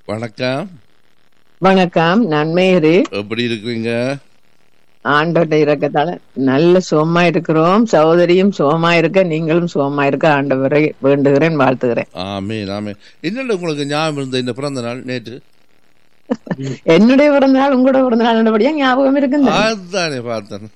வணக்கம் வணக்கம் நான் மேரி எப்படி இருக்கிறீங்க ஆண்டவர்கிட்ட இறக்கத்தால நல்ல சுகமா இருக்கிறோம் சகோதரியும் சுகமா இருக்க நீங்களும் சுகமா இருக்க ஆண்டவரை வேண்டுகிறேன் வாழ்த்துகிறேன் ஆமே ஆமே என்னென்ன உங்களுக்கு ஞாபகம் இருந்த இந்த பிறந்த நாள் நேற்று என்னுடைய பிறந்த நாள் உங்களோட பிறந்த நாள் நல்லபடியா ஞாபகம் இருக்குங்க அதுதானே பார்த்தேன்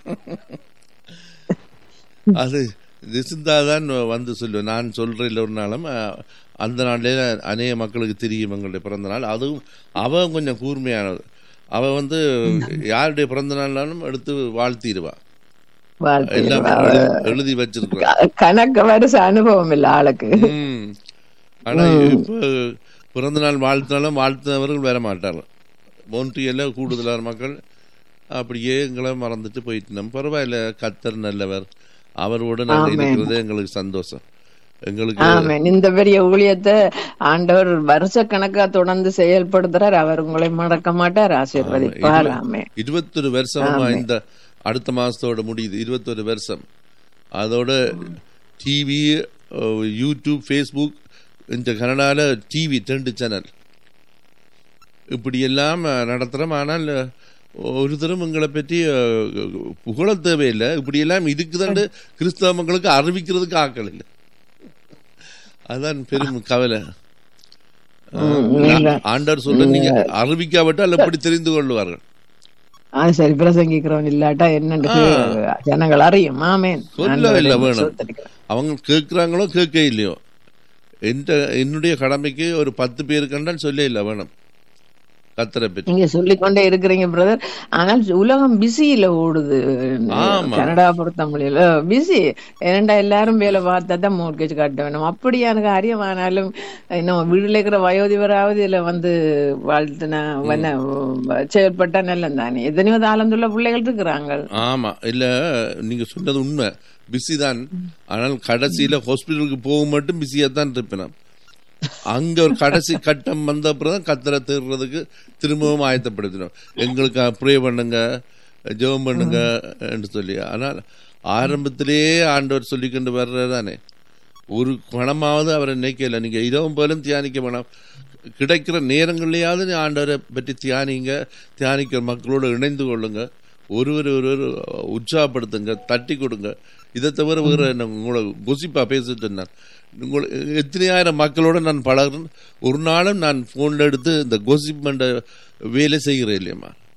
அது ஜெசிந்தா தான் வந்து சொல்லுவேன் நான் சொல்றேன் ஒரு நாளும் அஹ், அந்த நாள்லயே அநேக மக்களுக்கு தெரியும் எங்களுடைய பிறந்த நாள் அதுவும் அவன் கொஞ்சம் கூர்மையானது அவ வந்து யாருடைய பிறந்த நாள்னாலும் எடுத்து வாழ்த்திடுவா எல்லாம் வாழ்த்துகிறேன் எழுதி- எழுதி வச்சிருக்கிறோம் க- கணக்கு வருஷ அனுபவம் இல்ல ஆளுக்கு ம். ஆனா இப்ப பிறந்த நாள் வாழ்த்தினாலும் வாழ்த்தினவர்கள் வர மாட்டார்கள் மோன்ட்ரியல்ல கூடுதலான மக்கள் அப்படியே எங்களை மறந்துட்டு போயிட்டு நம்ம பரவாயில்ல கத்தர் நல்லவர் அவரோட நாங்கள் ஆமென். இருக்கிறது எங்களுக்கு சந்தோஷம் எங்களுக்கு ஆமென் இந்த பெரிய ஊழியத்தை ஆண்டவர் வருஷ கணக்கா தொடர்ந்து செயல்படுத்துறார் அவர் உங்களை மறக்க மாட்டார் ஆசீர்வதிப்பார் ஆமே இருபத்தொரு வருஷமா இந்த அடுத்த மாசத்தோட முடியுது இருபத்தொரு வருஷம் அதோட டிவி யூடியூப் ஃபேஸ்புக் இந்த கனடால டிவி ரெண்டு சேனல் இப்படி எல்லாம் அஹ், நடத்துறோம் ஆனால் அஹ், ஒரு தரம் எங்களை பற்றி அஹ், புகழ தேவையில்லை இப்படி எல்லாம் இருக்குதுன்னு கிறிஸ்தவ மக்களுக்கு அறிவிக்கிறதுக்கு ஆக்கள் இல்லை அதான் பெரும் கவலை ம், நீங்க ஆண்டவர் சொல்ற நீங்க அறிவிக்காவிட்டால் எப்படி தெரிந்து கொள்வார்கள் அது சரி பிரசங்கிக்கிறவன் இல்லாட்டா என்னன்னு ஜனங்கள் அறியும் ஆமேன் சொல்லவில்லை ஆண்டவரை வேணும் ஸ்தோத்திரிக்கிறேன். அவங்க கேட்குறாங்களோ கேட்க இல்லையோ என்ற என்னுடைய கடமைக்கு ஒரு பத்து பேர் கண்டால் சொல்ல இல்லை வேணும் கத்தரை பற்றி நீங்க சொல்லிக்கொண்டே இருக்கிறீங்க பிரதர் ஆனால் உலகம் பிஸியில ஓடுது ஆமா. கனடா பொறுத்த முடியல பிஸி ஏனண்டா எல்லாரும் வேலை பார்த்தா தான் மோர்கேஜ் காட்ட வேணும் அப்படியான காரியம் ஆனாலும் இன்னும் வீடுல இருக்கிற வயோதிபராவது இதுல வந்து வாழ்த்துனா வன செயல்பட்டா நல்லம் தானே எத்தனையோ தாளந்துள்ள பிள்ளைகள் இருக்கிறாங்க ஆமா இல்ல நீங்க சொன்னது உண்மை பிஸி தான் ஆனால் கடைசியில ஹாஸ்பிட்டலுக்கு போக மட்டும் பிஸியா தான் இருப்பேன் அங்க ஒரு கடைசி கட்டம் வந்த அப்புறம் தான் கத்தரை தேடுறதுக்கு திரும்பவும் ஆயத்தப்படுத்தினோம் எங்களுக்கு ப்ரே பண்ணுங்க ஜெபம் பண்ணுங்க என்று சொல்லி ஆனால் ஆரம்பத்திலேயே ஆண்டவர் சொல்லிக்கொண்டு வர்றதானே ஒரு பணமாவது அவரை நினைக்கல நீங்க இரவும் போலும் தியானிக்க வேணாம் கிடைக்கிற நேரங்கள்லயாவது நீ ஆண்டவரை பற்றி தியானிங்க தியானிக்கிற மக்களோடு இணைந்து கொள்ளுங்க ஒருவர் ஒருவர் உற்சாகப்படுத்துங்க தட்டி கொடுங்க இதை தவிர வேற என்ன உங்களை கொசிப்பா பேசிட்டு இருந்தான் உங்களை எத்தனையாயிரம் மக்களோட நான் பழகிறேன் ஒரு நாளும் நான் போன்ல எடுத்து இந்த கோசிப் வேலை செய்கிறேன் இல்லையம்மா